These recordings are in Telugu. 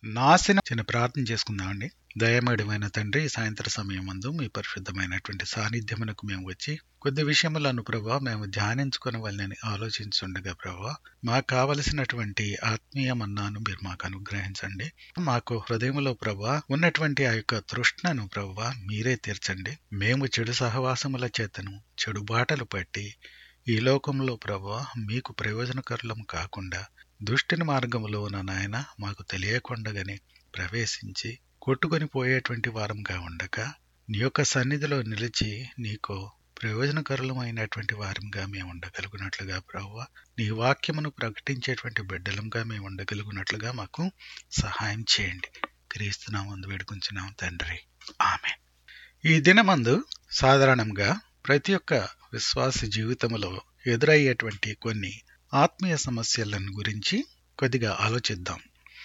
నాశనం చిన్న ప్రార్థన చేసుకుందామండి దయమేడమైన తండ్రి ఈ సాయంత్ర సమయం మందు మీ పరిశుద్ధమైనటువంటి సాన్నిధ్యమునకు మేము వచ్చి కొద్ది విషయములను ప్రభా మేము ధ్యానించుకుని వాళ్ళని ఆలోచించుండగా ప్రభా మాకు కావలసినటువంటి ఆత్మీయ మన్నాను మీరు మాకు అనుగ్రహించండి మాకు హృదయంలో ప్రభా ఉన్నటువంటి ఆ యొక్క తృష్ణను ప్రభా మీరే తీర్చండి మేము చెడు సహవాసముల చేతను చెడు బాటలు పట్టి ఈ లోకంలో ప్రభా మీకు ప్రయోజనకరులము కాకుండా దుష్టిని మార్గములో ఉన్న నాయన మాకు తెలియకుండగానే ప్రవేశించి కొట్టుకొని పోయేటువంటి వారంగా ఉండక నీ యొక్క సన్నిధిలో నిలిచి నీకు ప్రయోజనకరులమైనటువంటి వారంగా మేము ఉండగలుగునట్లుగా ప్రభు నీ వాక్యమును ప్రకటించేటువంటి బిడ్డలంగా మేము ఉండగలుగునట్లుగా మాకు సహాయం చేయండి క్రీస్తునామందు వేడుకుంటున్నాం తండ్రి ఆమె ఈ దినమందు సాధారణంగా ప్రతి ఒక్క విశ్వాస జీవితంలో ఎదురయ్యేటువంటి కొన్ని ఆత్మీయ సమస్యలను గురించి కొద్దిగా ఆలోచిద్దాం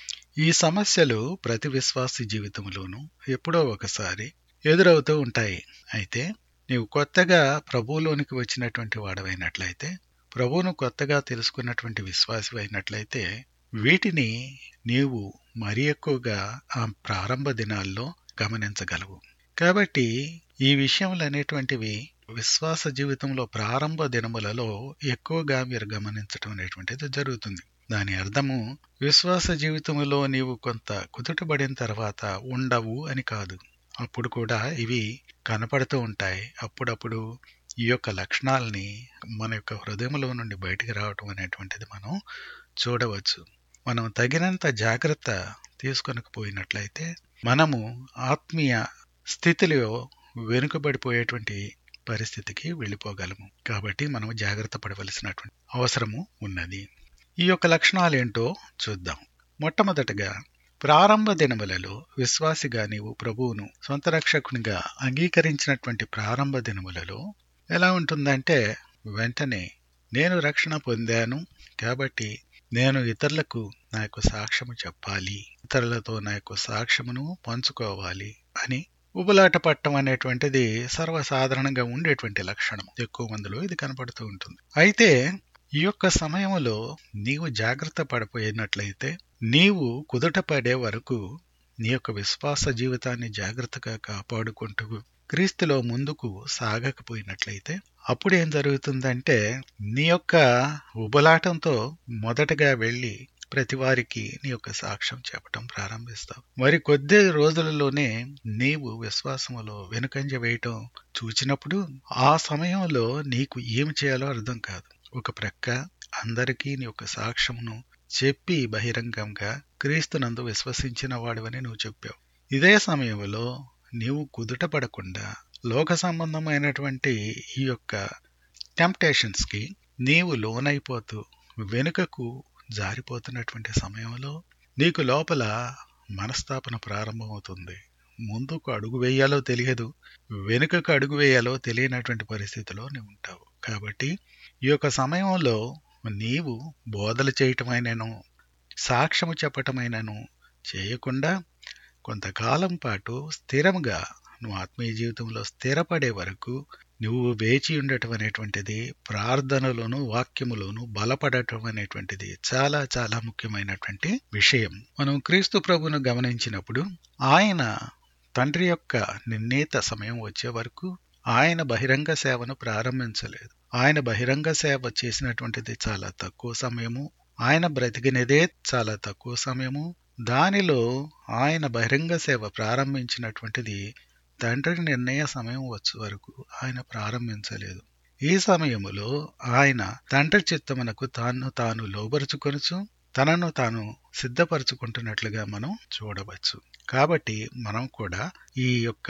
ఈ సమస్యలు ప్రతి విశ్వాసి జీవితంలోనూ ఎప్పుడో ఒకసారి ఎదురవుతూ ఉంటాయి అయితే నీవు కొత్తగా ప్రభువులోనికి వచ్చినటువంటి వాడవైనట్లయితే ప్రభువును కొత్తగా తెలుసుకున్నటువంటి విశ్వాసి అయినట్లయితే వీటిని నీవు మరి ఎక్కువగా ఆ ప్రారంభ దినాల్లో గమనించగలవు కాబట్టి ఈ విషయములు అనేటువంటివి విశ్వాస జీవితంలో ప్రారంభ దినములలో ఎక్కువగా మీరు గమనించటం అనేటువంటిది జరుగుతుంది దాని అర్థము విశ్వాస జీవితంలో నీవు కొంత కుదుటబడిన తర్వాత ఉండవు అని కాదు అప్పుడు కూడా ఇవి కనపడుతూ ఉంటాయి అప్పుడప్పుడు ఈ యొక్క లక్షణాలని మన యొక్క హృదయంలో నుండి బయటికి రావటం అనేటువంటిది మనం చూడవచ్చు మనం తగినంత జాగ్రత్త తీసుకొనకపోయినట్లయితే మనము ఆత్మీయ స్థితిలో వెనుకబడిపోయేటువంటి పరిస్థితికి వెళ్ళిపోగలము కాబట్టి మనం జాగ్రత్త పడవలసినటువంటి అవసరము ఉన్నది ఈ యొక్క లక్షణాలు ఏంటో చూద్దాం మొట్టమొదటగా ప్రారంభ దినములలో విశ్వాసిగా నీవు ప్రభువును సొంత రక్షకునిగా అంగీకరించినటువంటి ప్రారంభ దినములలో ఎలా ఉంటుందంటే వెంటనే నేను రక్షణ పొందాను కాబట్టి నేను ఇతరులకు నా యొక్క సాక్ష్యము చెప్పాలి ఇతరులతో నా యొక్క సాక్ష్యమును పంచుకోవాలి అని ఉబలాట పట్టం అనేటువంటిది సర్వసాధారణంగా ఉండేటువంటి లక్షణం ఎక్కువ మందిలో ఇది కనపడుతూ ఉంటుంది అయితే ఈ యొక్క సమయంలో నీవు జాగ్రత్త పడిపోయినట్లయితే నీవు కుదుట పడే వరకు నీ యొక్క విశ్వాస జీవితాన్ని జాగ్రత్తగా కాపాడుకుంటూ క్రీస్తులో ముందుకు సాగకపోయినట్లయితే అప్పుడు ఏం జరుగుతుందంటే నీ యొక్క ఉబలాటంతో మొదటగా వెళ్ళి ప్రతి వారికి నీ యొక్క సాక్ష్యం చెప్పటం ప్రారంభిస్తావు మరి కొద్ది రోజులలోనే నీవు విశ్వాసములో వెనుకంజ వేయటం చూచినప్పుడు ఆ సమయంలో నీకు ఏమి చేయాలో అర్థం కాదు ఒక ప్రక్క అందరికీ నీ యొక్క సాక్ష్యమును చెప్పి బహిరంగంగా క్రీస్తునందు విశ్వసించిన వాడివని నువ్వు చెప్పావు ఇదే సమయంలో నీవు కుదుట పడకుండా లోక సంబంధమైనటువంటి ఈ యొక్క టెంప్టేషన్స్కి నీవు లోనైపోతూ వెనుకకు జారిపోతున్నటువంటి సమయంలో నీకు లోపల మనస్తాపన ప్రారంభమవుతుంది ముందుకు అడుగు వేయాలో తెలియదు వెనుకకు అడుగు వేయాలో తెలియనటువంటి పరిస్థితిలో నీవు ఉంటావు కాబట్టి ఈ యొక్క సమయంలో నీవు బోధలు చేయటమైనను సాక్ష్యము చెప్పటమైనను చేయకుండా కొంతకాలం పాటు స్థిరముగా నువ్వు ఆత్మీయ జీవితంలో స్థిరపడే వరకు నువ్వు వేచి ఉండటం అనేటువంటిది ప్రార్థనలోను వాక్యములోను బలపడటం అనేటువంటిది చాలా చాలా ముఖ్యమైనటువంటి విషయం మనం క్రీస్తు ప్రభును గమనించినప్పుడు ఆయన తండ్రి యొక్క నిర్ణీత సమయం వచ్చే వరకు ఆయన బహిరంగ సేవను ప్రారంభించలేదు ఆయన బహిరంగ సేవ చేసినటువంటిది చాలా తక్కువ సమయము ఆయన బ్రతికినదే చాలా తక్కువ సమయము దానిలో ఆయన బహిరంగ సేవ ప్రారంభించినటువంటిది తండ్రి నిర్ణయ సమయం వచ్చే వరకు ఆయన ప్రారంభించలేదు ఈ సమయములో ఆయన తండ్రి చిత్తమునకు తాను తాను లోబరుచుకొనుచు తనను తాను సిద్ధపరచుకుంటున్నట్లుగా మనం చూడవచ్చు కాబట్టి మనం కూడా ఈ యొక్క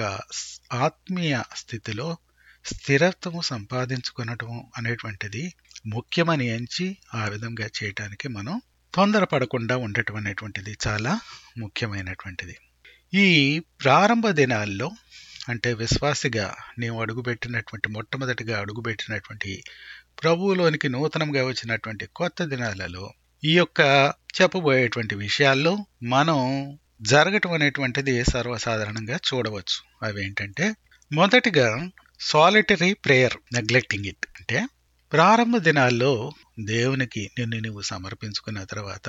ఆత్మీయ స్థితిలో స్థిరత్వము సంపాదించుకొనటం అనేటువంటిది ముఖ్యమని ఎంచి ఆ విధంగా చేయటానికి మనం తొందరపడకుండా ఉండటం అనేటువంటిది చాలా ముఖ్యమైనటువంటిది ఈ ప్రారంభ దినాల్లో అంటే విశ్వాసిగా నీవు అడుగుపెట్టినటువంటి మొట్టమొదటిగా అడుగుపెట్టినటువంటి ప్రభువులోనికి నూతనంగా వచ్చినటువంటి కొత్త దినాలలో ఈ యొక్క చెప్పబోయేటువంటి విషయాల్లో మనం జరగటం అనేటువంటిది సర్వసాధారణంగా చూడవచ్చు అవి ఏంటంటే మొదటిగా సాలిటరీ ప్రేయర్ నెగ్లెక్టింగ్ ఇట్ అంటే ప్రారంభ దినాల్లో దేవునికి నిన్ను నువ్వు సమర్పించుకున్న తర్వాత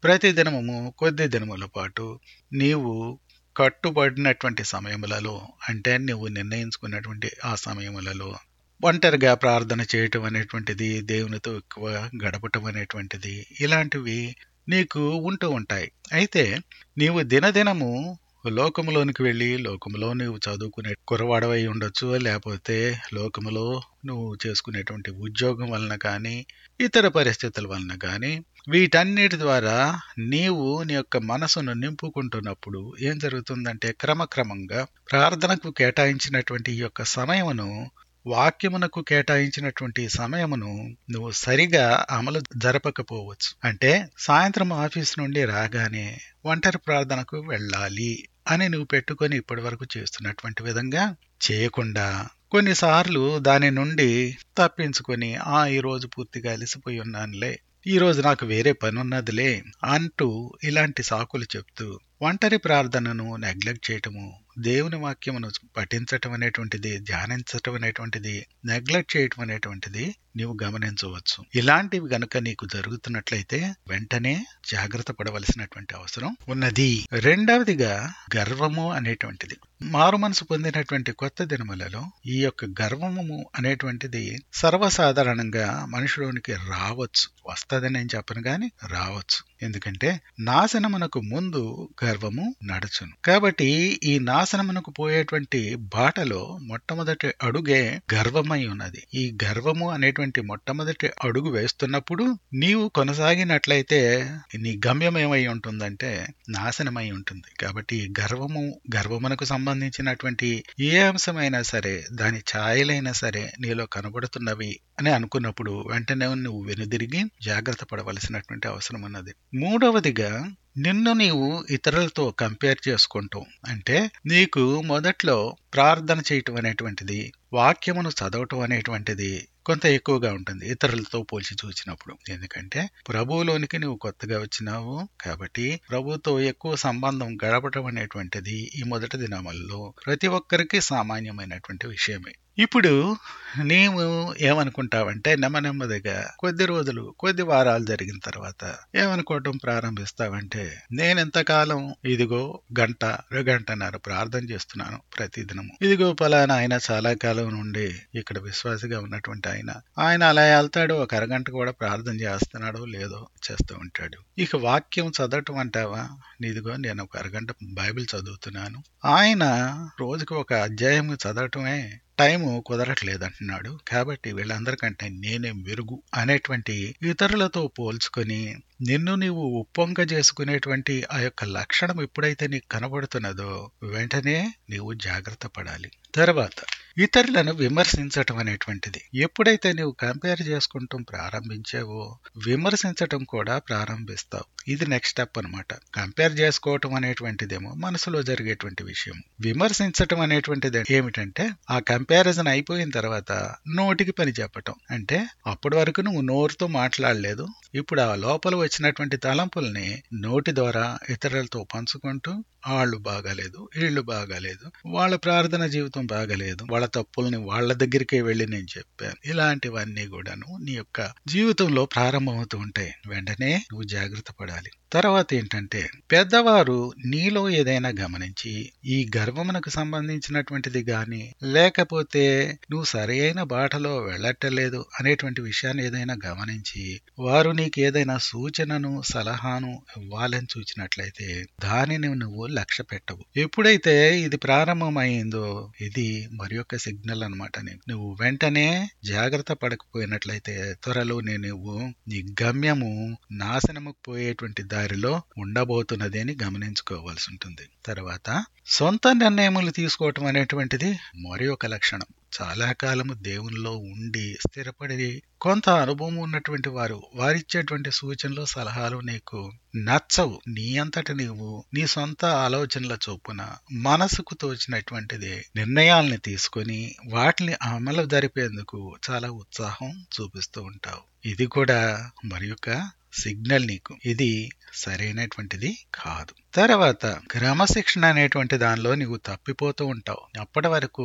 ప్రతి దినము కొద్ది దినముల పాటు నీవు కట్టుబడినటువంటి సమయములలో అంటే నువ్వు నిర్ణయించుకున్నటువంటి ఆ సమయములలో ఒంటరిగా ప్రార్థన చేయటం అనేటువంటిది దేవునితో ఎక్కువ గడపటం అనేటువంటిది ఇలాంటివి నీకు ఉంటూ ఉంటాయి అయితే నీవు దినదినము లోకములోనికి వెళ్ళి లోకములో నువ్వు చదువుకునే కురవాడవై ఉండొచ్చు లేకపోతే లోకములో నువ్వు చేసుకునేటువంటి ఉద్యోగం వలన కానీ ఇతర పరిస్థితుల వలన కానీ వీటన్నిటి ద్వారా నీవు నీ యొక్క మనసును నింపుకుంటున్నప్పుడు ఏం జరుగుతుందంటే క్రమక్రమంగా ప్రార్థనకు కేటాయించినటువంటి ఈ యొక్క సమయమును వాక్యమునకు కేటాయించినటువంటి సమయమును నువ్వు సరిగా అమలు జరపకపోవచ్చు అంటే సాయంత్రం ఆఫీస్ నుండి రాగానే ఒంటరి ప్రార్థనకు వెళ్ళాలి అని నువ్వు పెట్టుకొని ఇప్పటి వరకు చేస్తున్నటువంటి విధంగా చేయకుండా కొన్నిసార్లు దాని నుండి తప్పించుకొని ఆ ఈ రోజు పూర్తిగా అలిసిపోయి ఉన్నానులే ఈ రోజు నాకు వేరే పని ఉన్నదిలే అంటూ ఇలాంటి సాకులు చెప్తూ ఒంటరి ప్రార్థనను నెగ్లెక్ట్ చేయటము దేవుని వాక్యమును పఠించటం అనేటువంటిది ధ్యానించటం అనేటువంటిది నెగ్లెక్ట్ చేయటం అనేటువంటిది నీవు గమనించవచ్చు ఇలాంటివి గనుక నీకు జరుగుతున్నట్లయితే వెంటనే జాగ్రత్త పడవలసినటువంటి అవసరం ఉన్నది రెండవదిగా గర్వము అనేటువంటిది మారు మనసు పొందినటువంటి కొత్త దినములలో ఈ యొక్క గర్వము అనేటువంటిది సర్వసాధారణంగా మనుషులోనికి రావచ్చు వస్తుందని నేను చెప్పను గాని రావచ్చు ఎందుకంటే నాశనమునకు ముందు గర్వము నడచును కాబట్టి ఈ నాశనమునకు పోయేటువంటి బాటలో మొట్టమొదటి అడుగే గర్వమై ఉన్నది ఈ గర్వము అనేటువంటి మొట్టమొదటి అడుగు వేస్తున్నప్పుడు నీవు కొనసాగినట్లయితే నీ గమ్యం ఏమై ఉంటుందంటే నాశనమై ఉంటుంది కాబట్టి ఈ గర్వము గర్వమునకు సంబంధించినటువంటి ఏ అంశమైనా సరే దాని ఛాయలైనా సరే నీలో కనబడుతున్నవి అని అనుకున్నప్పుడు వెంటనే నువ్వు వెనుదిరిగి జాగ్రత్త పడవలసినటువంటి అవసరం ఉన్నది మూడవదిగా నిన్ను నీవు ఇతరులతో కంపేర్ చేసుకుంటావు అంటే నీకు మొదట్లో ప్రార్థన చేయటం అనేటువంటిది వాక్యమును చదవటం అనేటువంటిది కొంత ఎక్కువగా ఉంటుంది ఇతరులతో పోల్చి చూసినప్పుడు ఎందుకంటే ప్రభువులోనికి నువ్వు కొత్తగా వచ్చినావు కాబట్టి ప్రభుతో ఎక్కువ సంబంధం గడపటం అనేటువంటిది ఈ మొదటి దినములలో ప్రతి ఒక్కరికి సామాన్యమైనటువంటి విషయమే ఇప్పుడు నీవు ఏమనుకుంటావంటే నెమ్మ నెమ్మదిగా కొద్ది రోజులు కొద్ది వారాలు జరిగిన తర్వాత ఏమనుకోవటం ప్రారంభిస్తావంటే నేను ఎంతకాలం ఇదిగో గంట గంటన్నర ప్రార్థన చేస్తున్నాను ప్రతిదినము ఇదిగో పలానా ఆయన చాలా కాలం నుండి ఇక్కడ విశ్వాసిగా ఉన్నటువంటి ఆయన ఆయన అలా వెళ్తాడు ఒక అరగంట కూడా ప్రార్థన చేస్తున్నాడో లేదో చేస్తూ ఉంటాడు ఇక వాక్యం చదవటం అంటావా ఇదిగో నేను ఒక అరగంట బైబిల్ చదువుతున్నాను ఆయన రోజుకి ఒక అధ్యాయం చదవటమే టైము కుదరట్లేదు అంటున్నాడు కాబట్టి వీళ్ళందరికంటే నేనే మెరుగు అనేటువంటి ఇతరులతో పోల్చుకొని నిన్ను నీవు ఉప్పొంగ చేసుకునేటువంటి ఆ యొక్క లక్షణం ఎప్పుడైతే నీకు కనబడుతున్నదో వెంటనే నీవు జాగ్రత్త పడాలి తర్వాత ఇతరులను విమర్శించటం అనేటువంటిది ఎప్పుడైతే నువ్వు కంపేర్ చేసుకుంటూ ప్రారంభించావో విమర్శించటం కూడా ప్రారంభిస్తావు ఇది నెక్స్ట్ స్టెప్ అనమాట కంపేర్ చేసుకోవటం అనేటువంటిదేమో మనసులో జరిగేటువంటి విషయం విమర్శించటం అనేటువంటిది ఏమిటంటే ఆ కంపారిజన్ అయిపోయిన తర్వాత నోటికి పని చెప్పటం అంటే అప్పటి వరకు నువ్వు నోరుతో మాట్లాడలేదు ఇప్పుడు ఆ లోపల వచ్చినటువంటి తలంపుల్ని నోటి ద్వారా ఇతరులతో పంచుకుంటూ వాళ్ళు బాగాలేదు వీళ్ళు బాగాలేదు వాళ్ళ ప్రార్థన జీవితం బాగాలేదు వాళ్ళ తప్పుల్ని వాళ్ళ దగ్గరికే వెళ్ళి నేను చెప్పాను ఇలాంటివన్నీ కూడాను నీ యొక్క జీవితంలో ప్రారంభమవుతూ ఉంటాయి వెంటనే నువ్వు జాగ్రత్త పడాలి తర్వాత ఏంటంటే పెద్దవారు నీలో ఏదైనా గమనించి ఈ గర్వమునకు సంబంధించినటువంటిది గాని లేకపోతే నువ్వు సరైన బాటలో వెళ్ళట్టలేదు అనేటువంటి విషయాన్ని ఏదైనా గమనించి వారు నీకు ఏదైనా సూచనను సలహాను ఇవ్వాలని చూచినట్లయితే దానిని నువ్వు లక్ష్య పెట్టవు ఎప్పుడైతే ఇది ప్రారంభమైందో ఇది మరి యొక్క సిగ్నల్ అనమాట నువ్వు వెంటనే జాగ్రత్త పడకపోయినట్లయితే త్వరలోనే నువ్వు నీ గమ్యము నాశనముకు పోయేటువంటి దారిలో ఉండబోతున్నది అని గమనించుకోవాల్సి ఉంటుంది తర్వాత సొంత నిర్ణయములు తీసుకోవటం అనేటువంటిది మరి ఒక లక్షణం చాలా కాలము దేవునిలో ఉండి స్థిరపడి కొంత అనుభవం ఉన్నటువంటి వారు వారిచ్చేటువంటి సూచనలు సలహాలు నీకు నచ్చవు నీ అంతట నీవు నీ సొంత ఆలోచనల చొప్పున మనసుకు తోచినటువంటిది నిర్ణయాల్ని తీసుకొని వాటిని అమలు జరిపేందుకు చాలా ఉత్సాహం చూపిస్తూ ఉంటావు ఇది కూడా మరి సిగ్నల్ నీకు ఇది సరైనటువంటిది కాదు తర్వాత క్రమశిక్షణ అనేటువంటి దానిలో నీవు తప్పిపోతూ ఉంటావు అప్పటి వరకు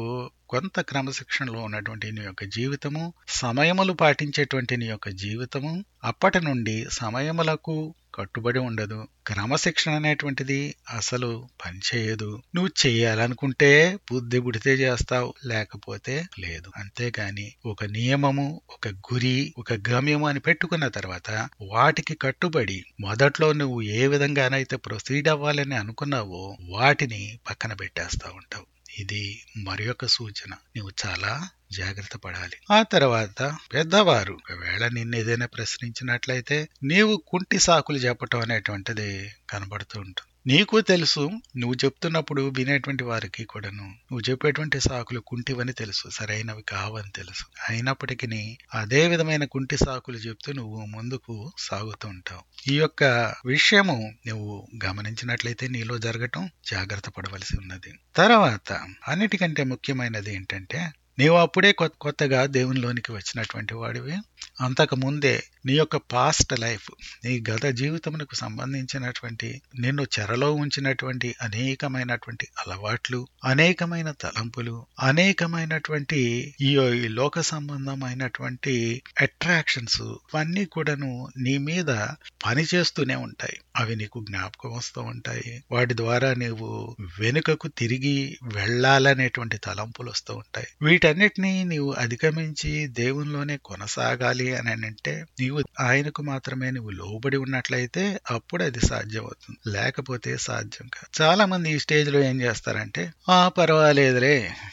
కొంత క్రమశిక్షణలో ఉన్నటువంటి నీ యొక్క జీవితము సమయములు పాటించేటువంటి నీ యొక్క జీవితము అప్పటి నుండి సమయములకు కట్టుబడి ఉండదు క్రమశిక్షణ అనేటువంటిది అసలు పనిచేయదు నువ్వు చేయాలనుకుంటే బుద్ధి పుడితే చేస్తావు లేకపోతే లేదు అంతేగాని ఒక నియమము ఒక గురి ఒక గమ్యము అని పెట్టుకున్న తర్వాత వాటికి కట్టుబడి మొదట్లో నువ్వు ఏ విధంగానైతే ప్రొసీడ్ అవ్వాలని అనుకున్నావో వాటిని పక్కన పెట్టేస్తా ఉంటావు ఇది మరి ఒక సూచన నువ్వు చాలా జాగ్రత్త పడాలి ఆ తర్వాత పెద్దవారు ఒకవేళ నిన్ను ఏదైనా ప్రశ్నించినట్లయితే నీవు కుంటి సాకులు చెప్పటం అనేటువంటిది కనబడుతూ ఉంటుంది నీకు తెలుసు నువ్వు చెప్తున్నప్పుడు వినేటువంటి వారికి కూడాను నువ్వు చెప్పేటువంటి సాకులు కుంటివని తెలుసు సరైనవి కావని తెలుసు అయినప్పటికీ అదే విధమైన కుంటి సాకులు చెప్తూ నువ్వు ముందుకు సాగుతూ ఉంటావు ఈ యొక్క విషయము నువ్వు గమనించినట్లయితే నీలో జరగటం జాగ్రత్త పడవలసి ఉన్నది తర్వాత అన్నిటికంటే ముఖ్యమైనది ఏంటంటే నీవు అప్పుడే కొత్త కొత్తగా దేవునిలోనికి వచ్చినటువంటి వాడివి అంతకు ముందే నీ యొక్క పాస్ట్ లైఫ్ నీ గత జీవితమునకు సంబంధించినటువంటి నిన్ను చెరలో ఉంచినటువంటి అనేకమైనటువంటి అలవాట్లు అనేకమైన తలంపులు అనేకమైనటువంటి ఈ ఈ లోక సంబంధమైనటువంటి అట్రాక్షన్స్ ఇవన్నీ కూడాను నీ మీద పని చేస్తూనే ఉంటాయి అవి నీకు జ్ఞాపకం వస్తూ ఉంటాయి వాటి ద్వారా నీవు వెనుకకు తిరిగి వెళ్ళాలనేటువంటి తలంపులు వస్తూ ఉంటాయి వీటన్నిటినీ నీవు అధిగమించి దేవునిలోనే కొనసాగాలి అని అంటే నీవు ఆయనకు మాత్రమే నువ్వు లోబడి ఉన్నట్లయితే అప్పుడు అది సాధ్యం అవుతుంది లేకపోతే సాధ్యం కాదు చాలా మంది ఈ స్టేజ్ లో ఏం చేస్తారంటే ఆ పర్వాలేదులే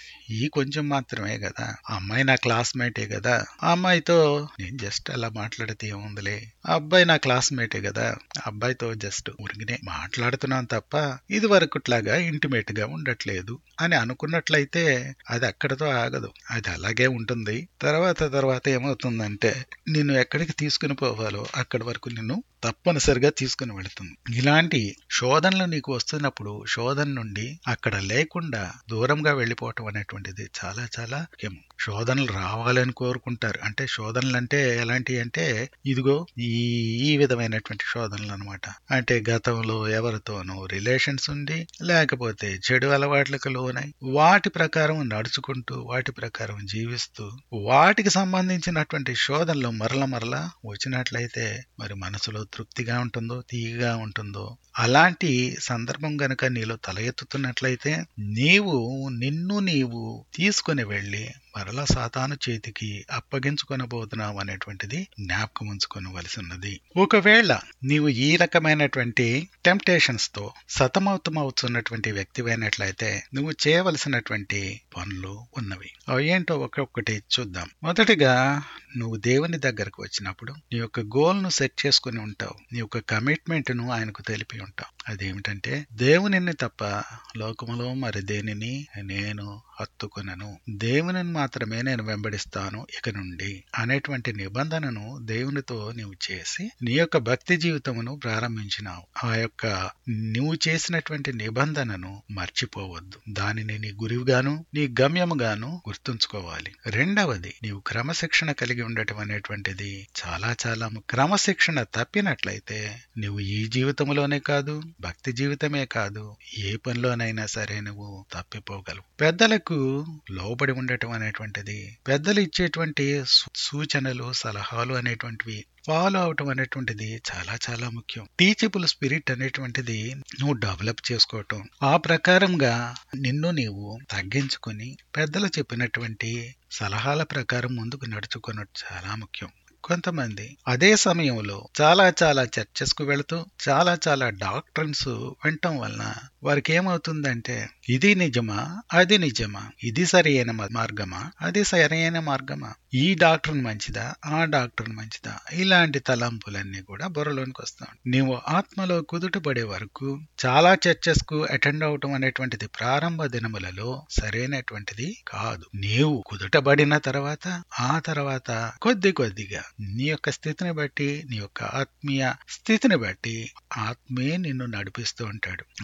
ఈ కొంచెం మాత్రమే కదా ఆ అమ్మాయి నా క్లాస్మేటే కదా ఆ అమ్మాయితో నేను జస్ట్ అలా మాట్లాడితే ఏముందిలే ఆ అబ్బాయి నా క్లాస్మేటే కదా ఆ అబ్బాయితో జస్ట్ ఉరిగినే మాట్లాడుతున్నాను తప్ప ఇది వరకుట్లాగా ఇంటిమేట్ గా ఉండట్లేదు అని అనుకున్నట్లయితే అది అక్కడతో ఆగదు అది అలాగే ఉంటుంది తర్వాత తర్వాత ఏమవుతుందంటే నిన్ను ఎక్కడికి తీసుకుని పోవాలో అక్కడి వరకు నిన్ను తప్పనిసరిగా తీసుకుని వెళుతుంది ఇలాంటి శోధనలు నీకు వస్తున్నప్పుడు శోధన నుండి అక్కడ లేకుండా దూరంగా వెళ్ళిపోవటం అనేటువంటిది చాలా చాలా ముఖ్యం శోధనలు రావాలని కోరుకుంటారు అంటే శోధనలు అంటే ఎలాంటివి అంటే ఇదిగో ఈ ఈ విధమైనటువంటి శోధనలు అనమాట అంటే గతంలో ఎవరితోనూ రిలేషన్స్ ఉండి లేకపోతే చెడు అలవాట్లకు లోనై వాటి ప్రకారం నడుచుకుంటూ వాటి ప్రకారం జీవిస్తూ వాటికి సంబంధించినటువంటి శోధనలు మరల మరల వచ్చినట్లయితే మరి మనసులో తృప్తిగా ఉంటుందో తీయగా ఉంటుందో అలాంటి సందర్భం గనక నీలో తల ఎత్తుతున్నట్లయితే నీవు నిన్ను నీవు తీసుకుని వెళ్ళి మరలా సాతాను చేతికి అప్పగించుకొనబోతున్నావు అనేటువంటిది జ్ఞాపకం ఉంచుకోవలసి ఉన్నది ఒకవేళ నీవు ఈ రకమైనటువంటి టెంప్టేషన్స్ తో సతమవుతమవుతున్నటువంటి వ్యక్తివైనట్లయితే నువ్వు చేయవలసినటువంటి పనులు ఉన్నవి అవి ఏంటో ఒక్కొక్కటి చూద్దాం మొదటిగా నువ్వు దేవుని దగ్గరకు వచ్చినప్పుడు నీ యొక్క గోల్ ను సెట్ చేసుకుని ఉంటావు నీ యొక్క కమిట్మెంట్ ను ఆయనకు తెలిపి ఉంటావు అదేమిటంటే దేవునిని తప్ప లోకములో మరి దేనిని నేను హత్తుకునను దేవుని మాత్రమే నేను వెంబడిస్తాను ఇక నుండి అనేటువంటి నిబంధనను దేవునితో నీవు చేసి నీ యొక్క భక్తి జీవితమును ప్రారంభించినావు ఆ యొక్క నువ్వు చేసినటువంటి నిబంధనను మర్చిపోవద్దు దానిని నీ గురిగాను నీ గమ్యముగాను గుర్తుంచుకోవాలి రెండవది నీవు క్రమశిక్షణ కలిగి ఉండటం అనేటువంటిది చాలా చాలా ము- క్రమశిక్షణ తప్పినట్లయితే నువ్వు ఈ జీవితంలోనే కాదు భక్తి జీవితమే కాదు ఏ పనిలోనైనా సరే నువ్వు తప్పిపోగలవు పెద్దలకు లోబడి ఉండటం అనేటువంటిది పెద్దలు ఇచ్చేటువంటి సు- సూచనలు సలహాలు అనేటువంటివి ఫాలో అవటం అనేటువంటిది చాలా చాలా ముఖ్యం టీచబుల్ స్పిరిట్ అనేటువంటిది నువ్వు డెవలప్ చేసుకోవటం ఆ ప్రకారంగా నిన్ను నీవు తగ్గించుకొని పెద్దలు చెప్పినటువంటి సలహాల ప్రకారం ముందుకు నడుచుకోవడం చాలా ముఖ్యం కొంతమంది అదే సమయంలో చాలా చాలా చర్చెస్ కు వెళుతూ చాలా చాలా డాక్టర్స్ వినటం వలన వారికి ఏమవుతుందంటే ఇది నిజమా అది నిజమా ఇది సరి అయిన మార్గమా అది సరైన మార్గమా ఈ డాక్టర్ మంచిదా ఆ డాక్టర్ మంచిదా ఇలాంటి తలంపులన్నీ కూడా బుర్రలోనికి వస్తాం నీవు ఆత్మలో కుదుటపడే వరకు చాలా చర్చెస్ కు అటెండ్ అవటం అనేటువంటిది ప్రారంభ దినములలో సరైనటువంటిది కాదు నీవు కుదుటబడిన తర్వాత ఆ తర్వాత కొద్ది కొద్దిగా నీ యొక్క స్థితిని బట్టి నీ యొక్క ఆత్మీయ స్థితిని బట్టి ఆత్మే నిన్ను నడిపిస్తూ ఉంటాడు అప్పటి వరకు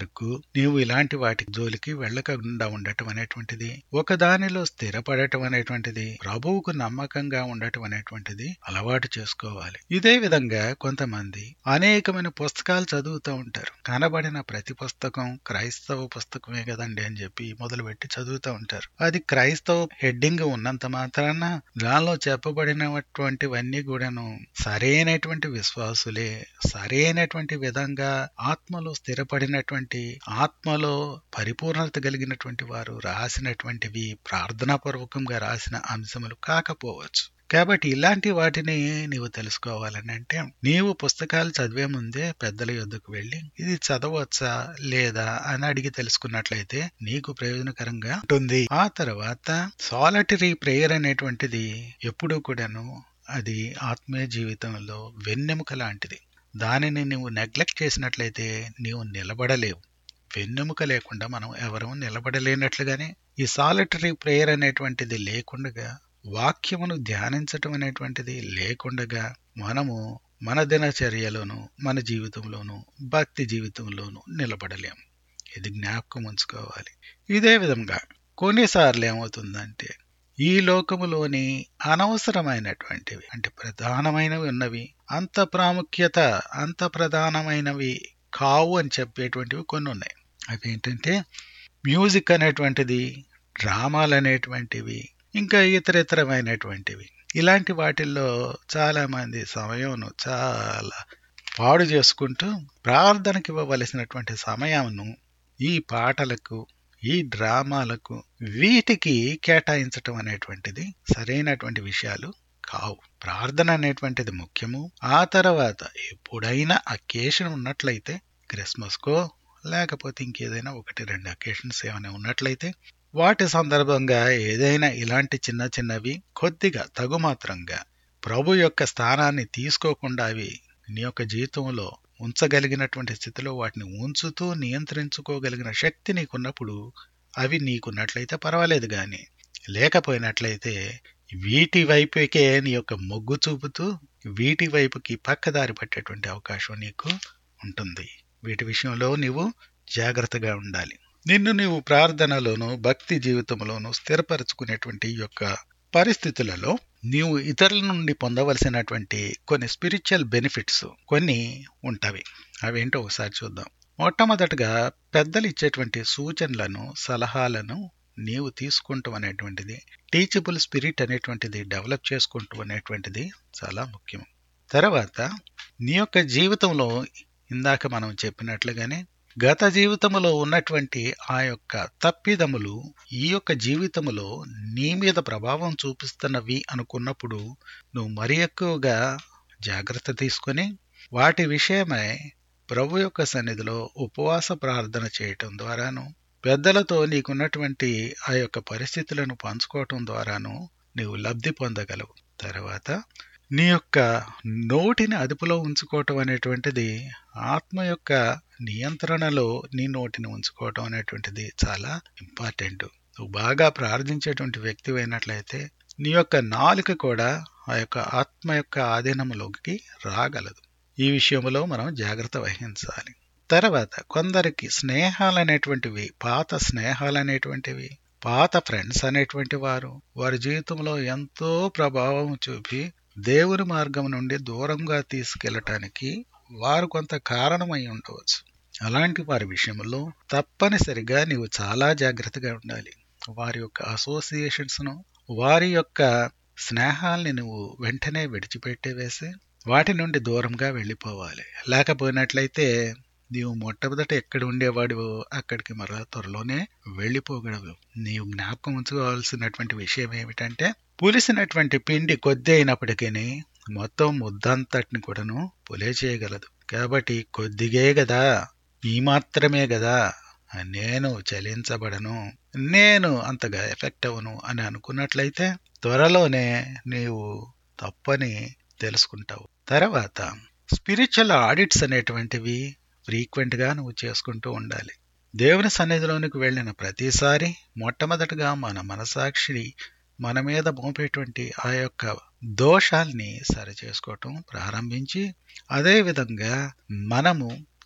వరకు నీవు ఇలాంటి వాటి జోలికి వెళ్ళకుండా ఉండటం అనేటువంటిది ఒక దానిలో స్థిరపడటం అనేటువంటిది ప్రభువుకు నమ్మకంగా ఉండటం అనేటువంటిది అలవాటు చేసుకోవాలి ఇదే విధంగా కొంతమంది అనేకమైన పుస్తకాలు చదువుతూ ఉంటారు కనబడిన ప్రతి పుస్తకం క్రైస్తవ పుస్తకమే కదండి అని చెప్పి మొదలుపెట్టి చదువుతూ ఉంటారు అది క్రైస్తవ హెడ్డింగ్ ఉన్నంత మాత్రాన దానిలో చెప్పబడినటువంటివన్నీ కూడాను సరైనటువంటి విశ్వాసులే సరైనటువంటి విధంగా ఆత్మలో స్థిరపడినటువంటి ఆత్మలో పరిపూర్ణత కలిగినటువంటి వారు రాసినటువంటివి ప్రార్థనాపూర్వకంగా రాసిన అంశములు కాకపోవచ్చు కాబట్టి ఇలాంటి వాటిని నీవు తెలుసుకోవాలని అంటే నీవు పుస్తకాలు చదివే ముందే పెద్దల యొద్దకు వెళ్ళి ఇది చదవచ్చా లేదా అని అడిగి తెలుసుకున్నట్లయితే నీకు ప్రయోజనకరంగా ఉంటుంది ఆ తర్వాత సాలటరీ ప్రేయర్ అనేటువంటిది ఎప్పుడూ కూడాను అది ఆత్మీయ జీవితంలో వెన్నెముక లాంటిది దానిని నువ్వు నెగ్లెక్ట్ చేసినట్లయితే నీవు నిలబడలేవు వెన్నెముక లేకుండా మనం ఎవరూ నిలబడలేనట్లుగానే ఈ సాలిటరీ ప్రేయర్ అనేటువంటిది లేకుండా వాక్యమును ధ్యానించటం అనేటువంటిది లేకుండగా మనము మన దినచర్యలోను మన జీవితంలోను భక్తి జీవితంలోను నిలబడలేము ఇది జ్ఞాపకం ఉంచుకోవాలి ఇదే విధంగా కొన్నిసార్లు ఏమవుతుందంటే ఈ లోకములోని అనవసరమైనటువంటివి అంటే ప్రధానమైనవి ఉన్నవి అంత ప్రాముఖ్యత అంత ప్రధానమైనవి కావు అని చెప్పేటువంటివి కొన్ని ఉన్నాయి అవి ఏంటంటే మ్యూజిక్ అనేటువంటిది డ్రామాలు అనేటువంటివి ఇంకా ఇతర ఇతరమైనటువంటివి ఇలాంటి వాటిల్లో చాలా మంది సమయంను చాలా పాడు చేసుకుంటూ ప్రార్థనకి ఇవ్వవలసినటువంటి సమయంను ఈ పాటలకు ఈ డ్రామాలకు వీటికి కేటాయించటం అనేటువంటిది సరైనటువంటి విషయాలు కావు ప్రార్థన అనేటువంటిది ముఖ్యము ఆ తర్వాత ఎప్పుడైనా అకేషన్ ఉన్నట్లయితే క్రిస్మస్కో లేకపోతే ఇంకేదైనా ఒకటి రెండు అకేషన్స్ ఏమైనా ఉన్నట్లయితే వాటి సందర్భంగా ఏదైనా ఇలాంటి చిన్న చిన్నవి కొద్దిగా తగుమాత్రంగా ప్రభు యొక్క స్థానాన్ని తీసుకోకుండా అవి నీ యొక్క జీవితంలో ఉంచగలిగినటువంటి స్థితిలో వాటిని ఉంచుతూ నియంత్రించుకోగలిగిన శక్తి నీకున్నప్పుడు అవి నీకున్నట్లయితే పర్వాలేదు కానీ లేకపోయినట్లయితే వీటి వైపుకే నీ యొక్క మొగ్గు చూపుతూ వీటి వైపుకి పక్కదారి పట్టేటువంటి అవకాశం నీకు ఉంటుంది వీటి విషయంలో నీవు జాగ్రత్తగా ఉండాలి నిన్ను నీవు ప్రార్థనలోను భక్తి జీవితంలోను స్థిరపరచుకునేటువంటి యొక్క పరిస్థితులలో నీవు ఇతరుల నుండి పొందవలసినటువంటి కొన్ని స్పిరిచువల్ బెనిఫిట్స్ కొన్ని ఉంటవి అవేంటో ఒకసారి చూద్దాం మొట్టమొదటగా పెద్దలు ఇచ్చేటువంటి సూచనలను సలహాలను నీవు తీసుకుంటాం అనేటువంటిది టీచబుల్ స్పిరిట్ అనేటువంటిది డెవలప్ చేసుకుంటూ అనేటువంటిది చాలా ముఖ్యం తర్వాత నీ యొక్క జీవితంలో ఇందాక మనం చెప్పినట్లుగానే గత జీవితములో ఉన్నటువంటి ఆ యొక్క తప్పిదములు ఈ యొక్క జీవితములో నీ మీద ప్రభావం చూపిస్తున్నవి అనుకున్నప్పుడు నువ్వు మరి ఎక్కువగా జాగ్రత్త తీసుకొని వాటి విషయమై ప్రభు యొక్క సన్నిధిలో ఉపవాస ప్రార్థన చేయటం ద్వారాను పెద్దలతో నీకున్నటువంటి ఆ యొక్క పరిస్థితులను పంచుకోవటం ద్వారాను నీవు లబ్ధి పొందగలవు తర్వాత నీ యొక్క నోటిని అదుపులో ఉంచుకోవటం అనేటువంటిది ఆత్మ యొక్క నియంత్రణలో నీ నోటిని ఉంచుకోవటం అనేటువంటిది చాలా ఇంపార్టెంట్ నువ్వు బాగా ప్రార్థించేటువంటి వ్యక్తి అయినట్లయితే నీ యొక్క నాలుక కూడా ఆ యొక్క ఆత్మ యొక్క ఆధీనంలోకి రాగలదు ఈ విషయంలో మనం జాగ్రత్త వహించాలి తర్వాత కొందరికి స్నేహాలు అనేటువంటివి పాత స్నేహాలు అనేటువంటివి పాత ఫ్రెండ్స్ అనేటువంటి వారు వారి జీవితంలో ఎంతో ప్రభావం చూపి దేవుని మార్గం నుండి దూరంగా తీసుకెళ్ళటానికి వారు కొంత కారణమై ఉండవచ్చు అలాంటి వారి విషయంలో తప్పనిసరిగా నీవు చాలా జాగ్రత్తగా ఉండాలి వారి యొక్క అసోసియేషన్స్ను వారి యొక్క స్నేహాల్ని నువ్వు వెంటనే విడిచిపెట్టే వేసి వాటి నుండి దూరంగా వెళ్ళిపోవాలి లేకపోయినట్లయితే నీవు మొట్టమొదట ఎక్కడ ఉండేవాడివో అక్కడికి మరలా త్వరలోనే వెళ్ళిపోగలవు నీవు జ్ఞాపకం ఉంచుకోవాల్సినటువంటి విషయం ఏమిటంటే పులిసినటువంటి పిండి కొద్ది అయినప్పటికీ మొత్తం ముద్దంతటిని కూడాను పులే చేయగలదు కాబట్టి కొద్దిగే గదా ఈ మాత్రమే గదా నేను చలించబడను నేను అంతగా ఎఫెక్ట్ అవను అని అనుకున్నట్లయితే త్వరలోనే నీవు తప్పని తెలుసుకుంటావు తర్వాత స్పిరిచువల్ ఆడిట్స్ అనేటువంటివి ఫ్రీక్వెంట్ గా నువ్వు చేసుకుంటూ ఉండాలి దేవుని సన్నిధిలోనికి వెళ్ళిన ప్రతిసారి మొట్టమొదటగా మన మనసాక్షి మన మీద మోపేటువంటి ఆ యొక్క దోషాల్ని సరిచేసుకోవటం ప్రారంభించి అదే విధంగా మనము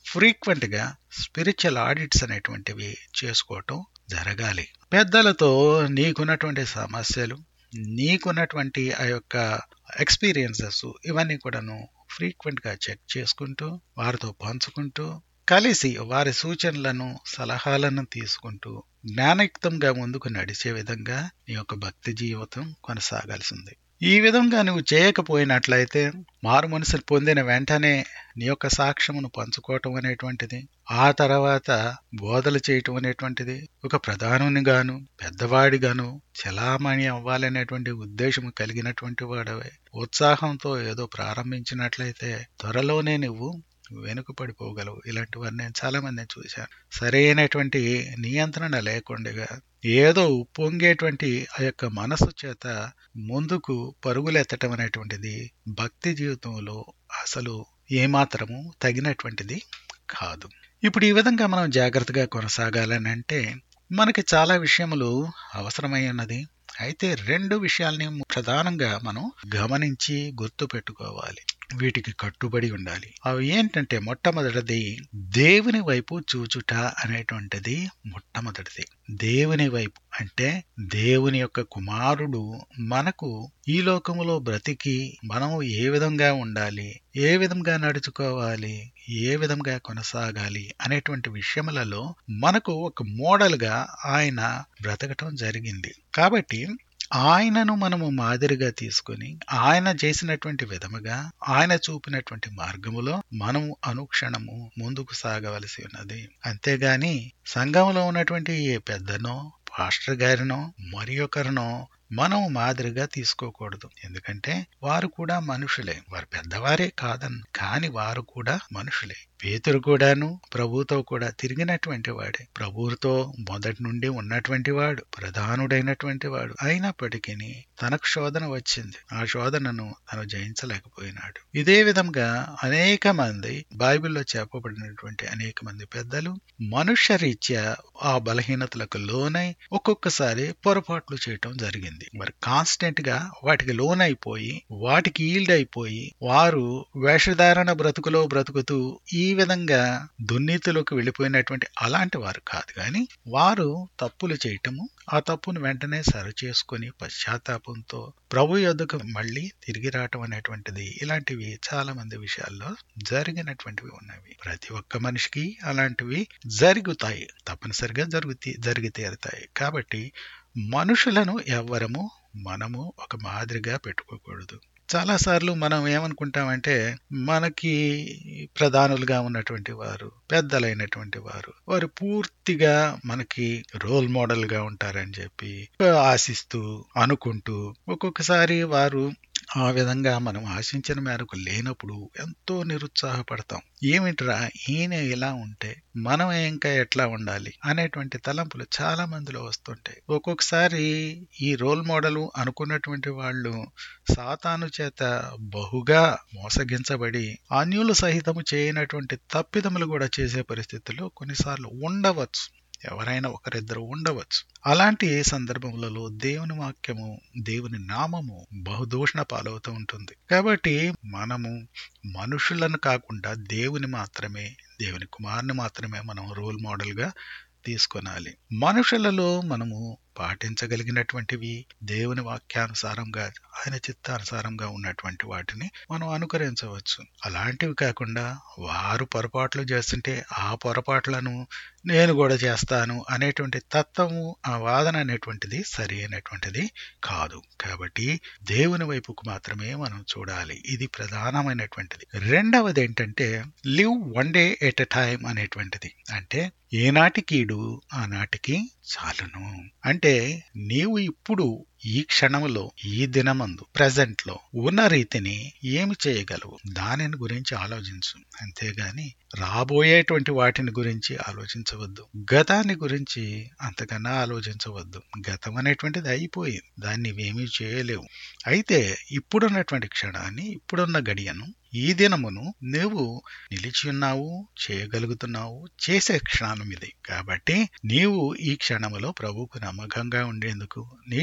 ఫ్రీక్వెంట్ గా స్పిరిచువల్ ఆడిట్స్ అనేటువంటివి చేసుకోవటం జరగాలి పెద్దలతో నీకున్నటువంటి సమస్యలు నీకున్నటువంటి ఆ యొక్క ఎక్స్పీరియన్సెస్ ఇవన్నీ కూడాను ఫ్రీక్వెంట్ గా చెక్ చేసుకుంటూ వారితో పంచుకుంటూ కలిసి వారి సూచనలను సలహాలను తీసుకుంటూ జ్ఞానయుక్తంగా ముందుకు నడిచే విధంగా నీ యొక్క భక్తి జీవితం కొనసాగాల్సింది ఈ విధంగా నువ్వు చేయకపోయినట్లయితే మారు మనసును పొందిన వెంటనే నీ యొక్క సాక్ష్యమును పంచుకోవటం అనేటువంటిది ఆ తర్వాత బోధలు చేయటం అనేటువంటిది ఒక ప్రధానుని గాను పెద్దవాడిగాను చలామణి అవ్వాలనేటువంటి ఉద్దేశం కలిగినటువంటి వాడవే ఉత్సాహంతో ఏదో ప్రారంభించినట్లయితే త్వరలోనే నువ్వు వెనుకపడిపోగలవు ఇలాంటివన్నీ నేను చాలా మందిని చూశాను సరైనటువంటి నియంత్రణ లేకుండా ఏదో ఉప్పొంగేటువంటి ఆ యొక్క మనసు చేత ముందుకు పరుగులెత్తటం అనేటువంటిది భక్తి జీవితంలో అసలు ఏమాత్రము తగినటువంటిది కాదు ఇప్పుడు ఈ విధంగా మనం జాగ్రత్తగా కొనసాగాలని అంటే మనకి చాలా విషయములు అవసరమై ఉన్నది అయితే రెండు విషయాల్ని ప్రధానంగా మనం గమనించి గుర్తు పెట్టుకోవాలి వీటికి కట్టుబడి ఉండాలి అవి ఏంటంటే మొట్టమొదటిది దేవుని వైపు చూచుట అనేటువంటిది మొట్టమొదటిది దేవుని వైపు అంటే దేవుని యొక్క కుమారుడు మనకు ఈ లోకములో బ్రతికి మనం ఏ విధంగా ఉండాలి ఏ విధంగా నడుచుకోవాలి ఏ విధంగా కొనసాగాలి అనేటువంటి విషయములలో మనకు ఒక మోడల్గా ఆయన బ్రతకటం జరిగింది కాబట్టి ఆయనను మనము మాదిరిగా తీసుకొని ఆయన చేసినటువంటి విధముగా ఆయన చూపినటువంటి మార్గములో మనము అనుక్షణము ముందుకు సాగవలసి ఉన్నది అంతేగాని సంఘంలో ఉన్నటువంటి ఏ పెద్దనో పాస్టర్ గారినో మరి ఒకరినో మనం మాదిరిగా తీసుకోకూడదు ఎందుకంటే వారు కూడా మనుషులే వారు పెద్దవారే కాదన్ కాని వారు కూడా మనుషులే పేతురు కూడాను ప్రభుతో కూడా తిరిగినటువంటి వాడే ప్రభువుతో మొదటి నుండి ఉన్నటువంటి వాడు ప్రధానుడైనటువంటి వాడు అయినప్పటికీ తనకు శోధన వచ్చింది ఆ శోధనను తను జయించలేకపోయినాడు ఇదే విధంగా అనేక మంది బైబిల్లో చెప్పబడినటువంటి అనేక మంది పెద్దలు మనుష్య రీత్యా ఆ బలహీనతలకు లోనై ఒక్కొక్కసారి పొరపాట్లు చేయటం జరిగింది మరి కాన్స్టెంట్ గా వాటికి లోన్ అయిపోయి వాటికి ఈల్డ్ అయిపోయి వారు వేషధారణ బ్రతుకులో బ్రతుకుతూ ఈ విధంగా దుర్నీతిలోకి వెళ్ళిపోయినటువంటి అలాంటి వారు కాదు కానీ వారు తప్పులు చేయటము ఆ తప్పును వెంటనే సరి చేసుకుని పశ్చాత్తాపంతో ప్రభు యొద్దకు మళ్ళీ తిరిగి రావటం అనేటువంటిది ఇలాంటివి చాలా మంది విషయాల్లో జరిగినటువంటివి ఉన్నవి ప్రతి ఒక్క మనిషికి అలాంటివి జరుగుతాయి తప్పనిసరిగా జరుగుతీ జరిగి తీరుతాయి కాబట్టి మనుషులను ఎవ్వరము మనము ఒక మాదిరిగా పెట్టుకోకూడదు చాలాసార్లు మనం ఏమనుకుంటామంటే మనకి ప్రధానులుగా ఉన్నటువంటి వారు పెద్దలైనటువంటి వారు వారు పూర్తిగా మనకి రోల్ మోడల్ గా ఉంటారని చెప్పి ఆశిస్తూ అనుకుంటూ ఒక్కొక్కసారి వారు ఆ విధంగా మనం ఆశించిన మేరకు లేనప్పుడు ఎంతో నిరుత్సాహపడతాం ఏమిట్రా ఈయన ఇలా ఉంటే మనం ఇంకా ఎట్లా ఉండాలి అనేటువంటి తలంపులు చాలా మందిలో వస్తుంటాయి ఒక్కొక్కసారి ఈ రోల్ మోడల్ అనుకున్నటువంటి వాళ్ళు సాతాను చేత బహుగా మోసగించబడి అన్యులు సహితము చేయనటువంటి తప్పిదములు కూడా చేసే పరిస్థితుల్లో కొన్నిసార్లు ఉండవచ్చు ఎవరైనా ఒకరిద్దరు ఉండవచ్చు అలాంటి సందర్భములలో దేవుని వాక్యము దేవుని నామము బహుదూషణ పాలవుతూ ఉంటుంది కాబట్టి మనము మనుషులను కాకుండా దేవుని మాత్రమే దేవుని కుమారుని మాత్రమే మనం రోల్ మోడల్ గా తీసుకొనాలి మనుషులలో మనము పాటించగలిగినటువంటివి దేవుని వాక్యానుసారంగా ఆయన చిత్తానుసారంగా ఉన్నటువంటి వాటిని మనం అనుకరించవచ్చు అలాంటివి కాకుండా వారు పొరపాట్లు చేస్తుంటే ఆ పొరపాట్లను నేను కూడా చేస్తాను అనేటువంటి తత్వము ఆ వాదన అనేటువంటిది సరి అయినటువంటిది కాదు కాబట్టి దేవుని వైపుకు మాత్రమే మనం చూడాలి ఇది ప్రధానమైనటువంటిది రెండవది ఏంటంటే live one day at a time అనేటువంటిది అంటే ఏనాటి కీడు ఆనాటికి చాలును అంటే నీవు ఇప్పుడు ఈ క్షణములో ఈ దినమందు ప్రజెంట్ లో ఉన్న రీతిని ఏమి చేయగలవు దానిని గురించి ఆలోచించు అంతేగాని రాబోయేటువంటి వాటిని గురించి ఆలోచించవద్దు గతాన్ని గురించి అంతకన్నా ఆలోచించవద్దు గతం అనేటువంటిది అయిపోయింది దాన్ని ఏమీ చేయలేవు అయితే ఇప్పుడున్నటువంటి క్షణాన్ని ఇప్పుడున్న గడియను ఈ దినమును నువ్వు నిలిచి ఉన్నావు చేయగలుగుతున్నావు చేసే క్షణం ఇది కాబట్టి నీవు ఈ క్షణములో ప్రభువుకు నమ్మకంగా ఉండేందుకు నీ జీవితం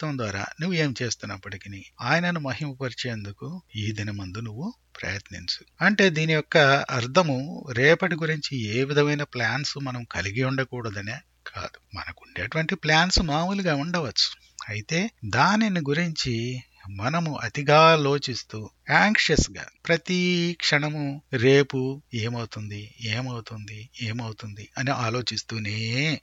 జీవితం ద్వారా నువ్వు ఏం చేస్తున్నప్పటికీ ఆయనను మహిమపరిచేందుకు ఈ దినమందు నువ్వు ప్రయత్నించు అంటే దీని యొక్క అర్థము రేపటి గురించి ఏ విధమైన ప్లాన్స్ మనం కలిగి ఉండకూడదనే కాదు మనకు ఉండేటువంటి ప్లాన్స్ మామూలుగా ఉండవచ్చు అయితే దానిని గురించి మనము అతిగా ఆలోచిస్తూ యాంక్షియస్ గా ప్రతి క్షణము రేపు ఏమవుతుంది ఏమవుతుంది ఏమవుతుంది అని ఆలోచిస్తూనే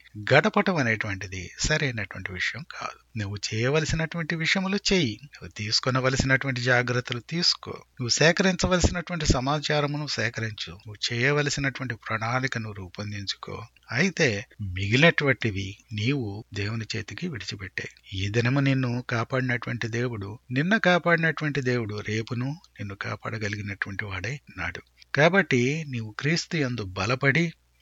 గడపటం అనేటువంటిది సరైనటువంటి విషయం కాదు నువ్వు చేయవలసినటువంటి విషయములు చెయ్యి నువ్వు తీసుకొనవలసినటువంటి జాగ్రత్తలు తీసుకో నువ్వు సేకరించవలసినటువంటి సమాచారమును సేకరించు నువ్వు చేయవలసినటువంటి ప్రణాళికను రూపొందించుకో అయితే మిగిలినటువంటివి నీవు దేవుని చేతికి విడిచిపెట్టే ఈ దినము నిన్ను కాపాడినటువంటి దేవుడు నిన్న కాపాడినటువంటి దేవుడు రేపును నిన్ను కాపాడగలిగినటువంటి వాడే నాడు కాబట్టి నీవు క్రీస్తు యందు బలపడి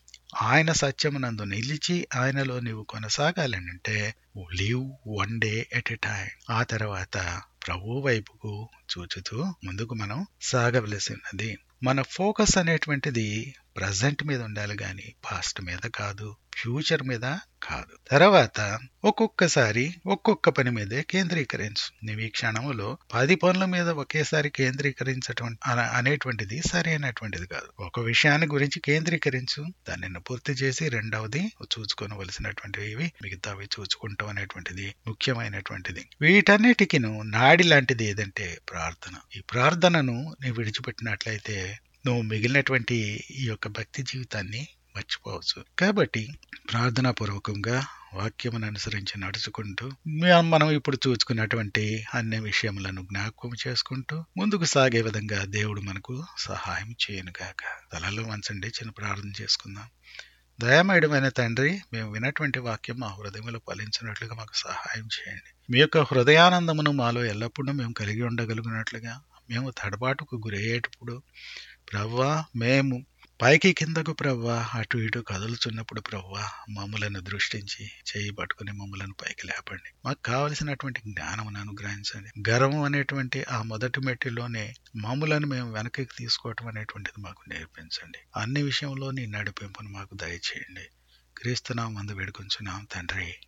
ఆయన సత్యమునందు నిలిచి ఆయనలో నీవు కొనసాగాలనంటే live one day at a time ఆ తర్వాత ప్రభు వైపుకు చూచుతూ ముందుకు మనం సాగవలసి ఉన్నది మన ఫోకస్ అనేటువంటిది ప్రజెంట్ మీద ఉండాలి గాని పాస్ట్ మీద కాదు ఫ్యూచర్ మీద కాదు తర్వాత ఒక్కొక్కసారి ఒక్కొక్క పని మీదే కేంద్రీకరించు నువ్వు ఈ క్షణములో పది పనుల మీద ఒకేసారి కేంద్రీకరించటం అన- అనేటువంటిది సరైనటువంటిది కాదు ఒక విషయాన్ని గురించి కేంద్రీకరించు దానిని పూర్తి చేసి రెండవది చూసుకోవలసినటువంటివి ఇవి మిగతావి చూసుకుంటాం అనేటువంటిది ముఖ్యమైనటువంటిది వీటన్నిటికిను నాడి లాంటిది ఏదంటే ప్రార్థన ఈ ప్రార్థనను నీవు విడిచిపెట్టినట్లయితే నువ్వు మిగిలినటువంటి ఈ యొక్క భక్తి జీవితాన్ని మర్చిపోవచ్చు కాబట్టి ప్రార్థనా పూర్వకంగా వాక్యమును అనుసరించి నడుచుకుంటూ మ- మనం ఇప్పుడు చూసుకున్నటువంటి అన్ని విషయములను జ్ఞాపకం చేసుకుంటూ ముందుకు సాగే విధంగా దేవుడు మనకు సహాయం చేయనుగాక తలలో వంచండి చిన్న ప్రార్థన చేసుకుందాం దయామయుడమైన తండ్రి మేము విన్నటువంటి వాక్యం మా హృదయంలో ఫలించినట్లుగా మాకు సహాయం చేయండి మీ యొక్క హృదయానందమును మాలో ఎల్లప్పుడూ మేము కలిగి ఉండగలిగినట్లుగా మేము తడబాటుకు గురయ్యేటప్పుడు ప్రవ్వా మేము పైకి కిందకు ప్రవ్వా అటు ఇటు కదులుచున్నప్పుడు ప్రవ్వా మమ్మలను దృష్టించి చేయి పట్టుకుని మమ్మలను పైకి లేపండి మాకు కావలసినటువంటి జ్ఞానమును అనుగ్రహించండి గర్వం అనేటువంటి ఆ మొదటి మెట్టిలోనే మమ్మలను మేము వెనక్కి తీసుకోవటం అనేటువంటిది మాకు నేర్పించండి అన్ని విషయంలో నీ నడిపింపును మాకు దయచేయండి క్రీస్తునాం మందు వేడుకొంచున్నాం తండ్రి